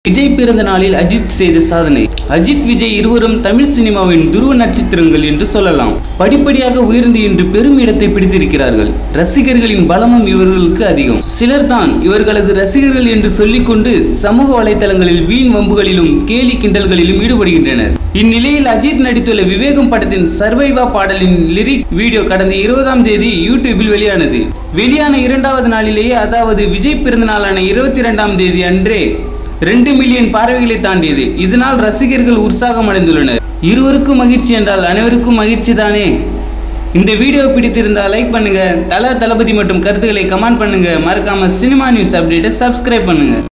விஜய் பிறந்த நாளில் அஜித் செய்த சாதனை அஜித் விஜய் இருவரும் தமிழ் சினிமாவின் துருவ நட்சத்திரங்கள் என்று சொல்லலாம் படிப்படியாக உயர்ந்து இன்று பெரும் இடத்தை பிடித்திருக்கிறார்கள் ரசிகர்களின் பலமும் இவர்களுக்கு அதிகம் சிலர் தான் இவர்களது ரசிகர்கள் என்று சொல்லிக்கொண்டு சமூக வலைதளங்களில் வீண் வம்புகளிலும் கேலி கிண்டல்களிலும் ஈடுபடுகின்றனர் இந்நிலையில் அஜித் நடித்துள்ள விவேகம் படத்தின் சர்வைவா பாடலின் லிரிக் வீடியோ கடந்த இருபதாம் தேதி யூடியூபில் வெளியானது வெளியான இரண்டாவது நாளிலேயே அதாவது விஜய் பிறந்த நாளான இருபத்தி இரண்டாம் தேதி அன்றே ரெண்டு மில்லியன் பார்வைகளை தாண்டியது இதனால் ரசிகர்கள் உற்சாகம் அடைந்துள்ளனர் இருவருக்கும் மகிழ்ச்சி என்றால் அனைவருக்கும் மகிழ்ச்சி தானே இந்த வீடியோ பிடித்திருந்தால் லைக் பண்ணுங்க தல தளபதி மற்றும் கருத்துக்களை கமெண்ட் பண்ணுங்க மறக்காம சினிமா நியூஸ் அப்டேட்டை சப்ஸ்கிரைப் பண்ணுங்க